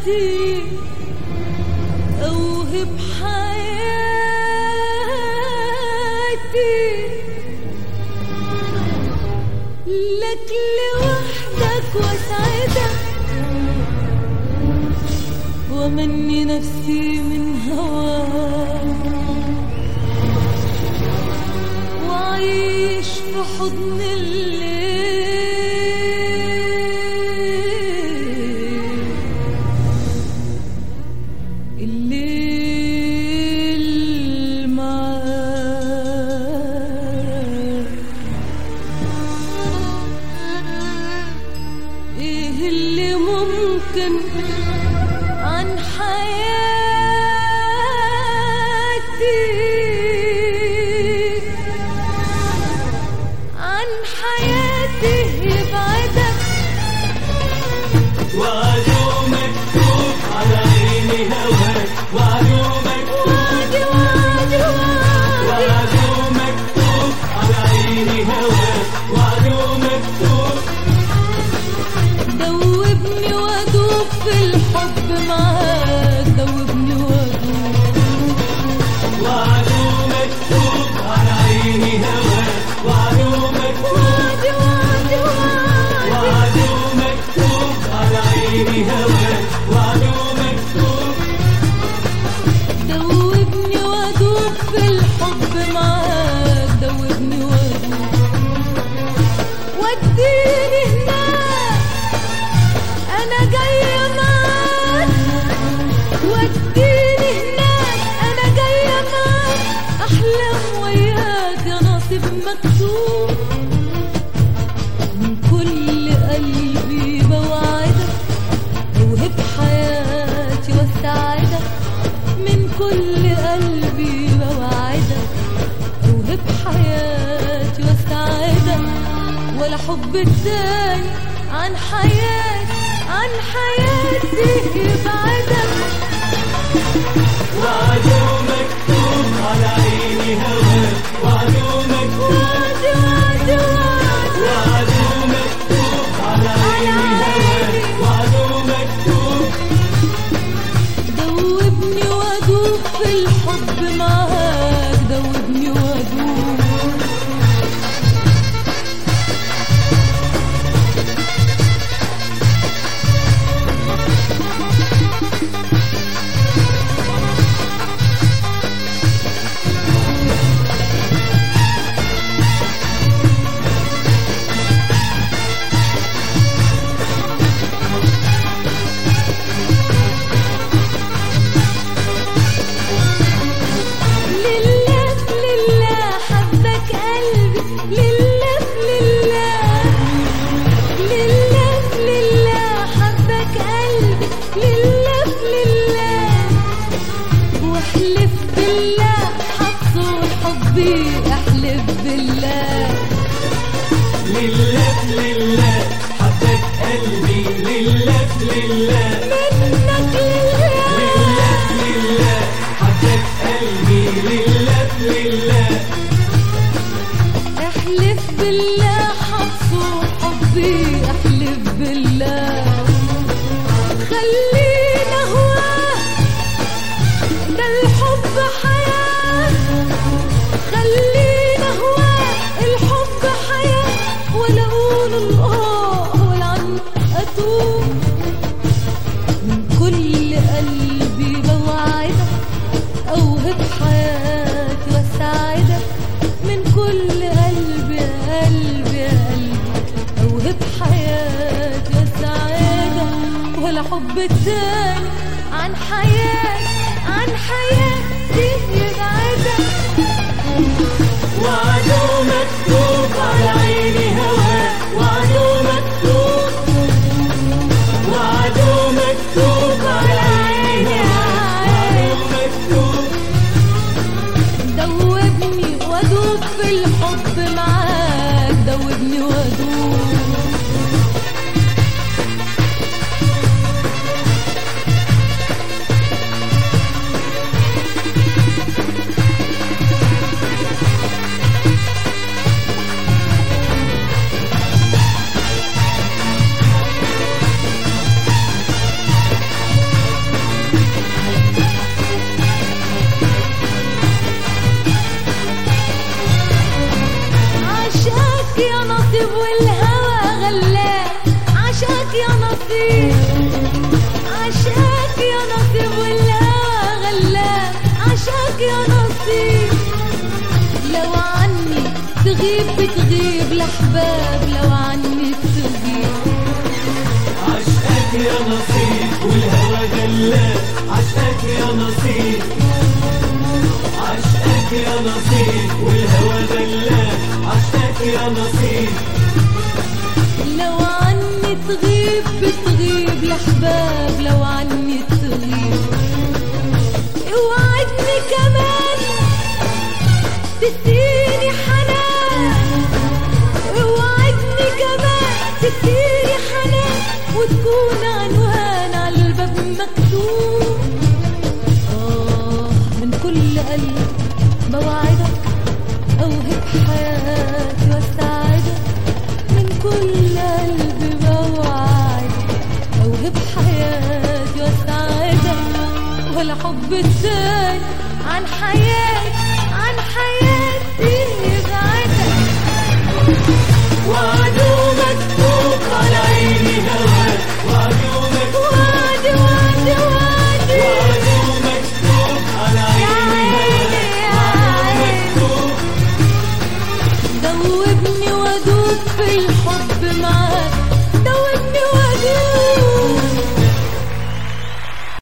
حياتي أوهب حياتي لك لوحدك واسعدك ومني نفسي من هواك وعيش في حضن الليل الليل معاك ايه اللي ممكن عن حياتي عن حياتي يبعدك وعدو مكتوب على عيني هواك وعدو مكتوب وادي وادي وادي وعدو مكتوب على عيني هواك وعدو مكتوب دوبني وادوب في الحب معاك دوبني وادوب وعدو مكتوب على عيني هواك وعدو مكتوب وادي وادي وادي وعدو مكتوب على عيني هواك وعدو مكتوب دوبني وادوب في الحب معاك دوبني وادوب وديني هناك انا جايه معاك وديني هناك انا جايه معاك احلم وياك يا نصيب مكتوب من كل قلبي بوعدك اوهب حياتي واسعدك من كل قلبي بوعدك اوهب حياتي واسعدك ولا حب التاني عن حياتي عن حياتي يبعدك وعدو مكتوب على عيني هواك وعدو مكتوب وادي وادي وادي وعدو مكتوب على عيني هواك وعدو مكتوب دوبني وادوب في الحب معاك دوبني وادوب لله لله حبك قلبي لله لله لله لله حبك قلبي لله لله واحلف بالله حصول حبي احلف بالله لله لله حبك قلبي لله لله منك لله لله لله حبك قلبي لله لله احلف بالله حصول حبي احلف بالله خلينا هواه ده الحب حياة خلينا هواه الحب حياة ولا اقول الاه ولا عن اتوب من كل قلبي بوعدك اوهب حياتي واسعدك من كل قلبي يا قلبي يا قلبي اوهب حياتي واسعدك ولا حب تاني عن حياتي عن حياتي يبعدك وعدو مكتوب على عيني هواك وعدو مكتوب وعدو مكتوب على عيني هواك وعدو مكتوب دوبني وادوب في الحب معاك دوبني وادوب نصيب عشاك يا نصيب والهوى غلاب عشاك يا نصيب لو عني تغيب بتغيب لحباب لو عني تغيب عشقك يا نصيب والهوى غلاب عشقك يا نصيب عشقك يا نصيب والهوى غلاب عشقك يا نصيب لو عني تغيب بتغيب لحباب لو عني تغيب اوعدني كمان تديني حنان اوعدني كمان تديني حنان وتكون عنوان على الباب مكتوب آه من كل قلب بوعدك أوهب حياتي واسعدك من كل قلب بوعدك أوهب حياتي واسعدك ولا حب التاني عن حياتي عن حياتي يبعدك وعدو مكتوب على عيني هواك وعدو مكتوب وادي وادي وادي وعدو مكتوب على يا عيني عيني هواك يا وعدو عيني مكتوب دوبني وادوب في الحب معاك